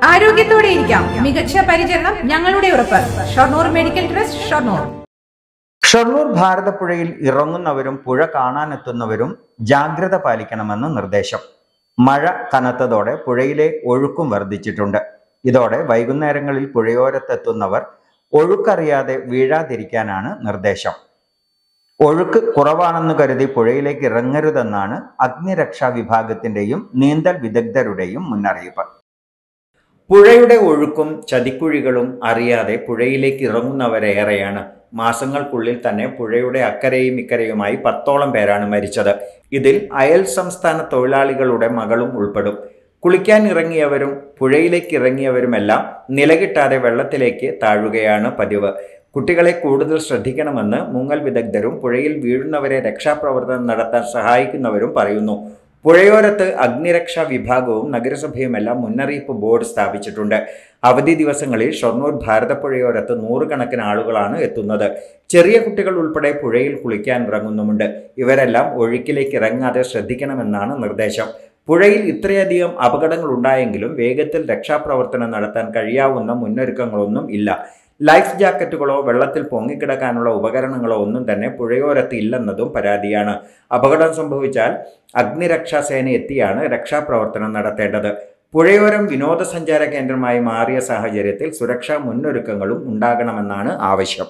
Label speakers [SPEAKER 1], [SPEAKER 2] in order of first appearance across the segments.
[SPEAKER 1] ആരോഗ്യത്തോടെ ഇരിക്കാം മികച്ച പരിചരണം ഞങ്ങളുടെ ഉറപ്പ് ഷൊർണൂർ മെഡിക്കൽ ട്രസ്റ്റ് ഷൊർണൂർ
[SPEAKER 2] ഷൊർണൂർ ഭാരതപ്പുഴയിൽ ഇറങ്ങുന്നവരും പുഴ കാണാനെത്തുന്നവരും ജാഗ്രത പാലിക്കണമെന്ന് നിർദ്ദേശം മഴ കനത്തതോടെ പുഴയിലെ ഒഴുക്കും വർദ്ധിച്ചിട്ടുണ്ട് ഇതോടെ വൈകുന്നേരങ്ങളിൽ പുഴയോരത്തെത്തുന്നവർ ഒഴുക്കറിയാതെ വീഴാതിരിക്കാനാണ് നിർദ്ദേശം ഒഴുക്ക് കുറവാണെന്ന് കരുതി പുഴയിലേക്ക് ഇറങ്ങരുതെന്നാണ് അഗ്നിരക്ഷാ വിഭാഗത്തിന്റെയും നീന്തൽ വിദഗ്ധരുടെയും മുന്നറിയിപ്പ് പുഴയുടെ ഒഴുക്കും ചതിക്കുഴികളും അറിയാതെ പുഴയിലേക്ക് ഇറങ്ങുന്നവരേറെയാണ് മാസങ്ങൾക്കുള്ളിൽ തന്നെ പുഴയുടെ അക്കരയും ഇക്കരയുമായി പത്തോളം പേരാണ് മരിച്ചത് ഇതിൽ അയൽ സംസ്ഥാന തൊഴിലാളികളുടെ മകളും ഉൾപ്പെടും കുളിക്കാൻ ഇറങ്ങിയവരും പുഴയിലേക്ക് ഇറങ്ങിയവരുമെല്ലാം നിലകിട്ടാതെ വെള്ളത്തിലേക്ക് താഴുകയാണ് പതിവ് കുട്ടികളെ കൂടുതൽ ശ്രദ്ധിക്കണമെന്ന് മുങ്ങൽ വിദഗ്ധരും പുഴയിൽ വീഴുന്നവരെ രക്ഷാപ്രവർത്തനം നടത്താൻ സഹായിക്കുന്നവരും പറയുന്നു പുഴയോരത്ത് അഗ്നിരക്ഷാ വിഭാഗവും നഗരസഭയുമെല്ലാം മുന്നറിയിപ്പ് ബോർഡ് സ്ഥാപിച്ചിട്ടുണ്ട് അവധി ദിവസങ്ങളിൽ ഷൊർണൂർ ഭാരതപ്പുഴയോരത്ത് നൂറുകണക്കിന് ആളുകളാണ് എത്തുന്നത് ചെറിയ കുട്ടികൾ ഉൾപ്പെടെ പുഴയിൽ കുളിക്കാൻ ഇറങ്ങുന്നുമുണ്ട് ഇവരെല്ലാം ഒഴുക്കിലേക്ക് ഇറങ്ങാതെ ശ്രദ്ധിക്കണമെന്നാണ് നിർദ്ദേശം പുഴയിൽ ഇത്രയധികം അപകടങ്ങൾ ഉണ്ടായെങ്കിലും വേഗത്തിൽ രക്ഷാപ്രവർത്തനം നടത്താൻ കഴിയാവുന്ന മുന്നൊരുക്കങ്ങളൊന്നും ഇല്ല ലൈഫ് ജാക്കറ്റുകളോ വെള്ളത്തിൽ പൊങ്ങിക്കിടക്കാനുള്ള ഉപകരണങ്ങളോ ഒന്നും തന്നെ പുഴയോരത്ത് ഇല്ലെന്നതും പരാതിയാണ് അപകടം സംഭവിച്ചാൽ അഗ്നിരക്ഷാസേന എത്തിയാണ് രക്ഷാപ്രവർത്തനം നടത്തേണ്ടത് പുഴയോരം വിനോദസഞ്ചാര കേന്ദ്രമായി മാറിയ സാഹചര്യത്തിൽ സുരക്ഷാ മുന്നൊരുക്കങ്ങളും ഉണ്ടാകണമെന്നാണ് ആവശ്യം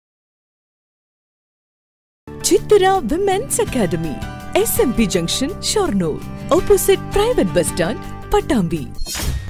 [SPEAKER 3] Chithara women's academy S M P junction Shoranur opposite private bus stand Pattambi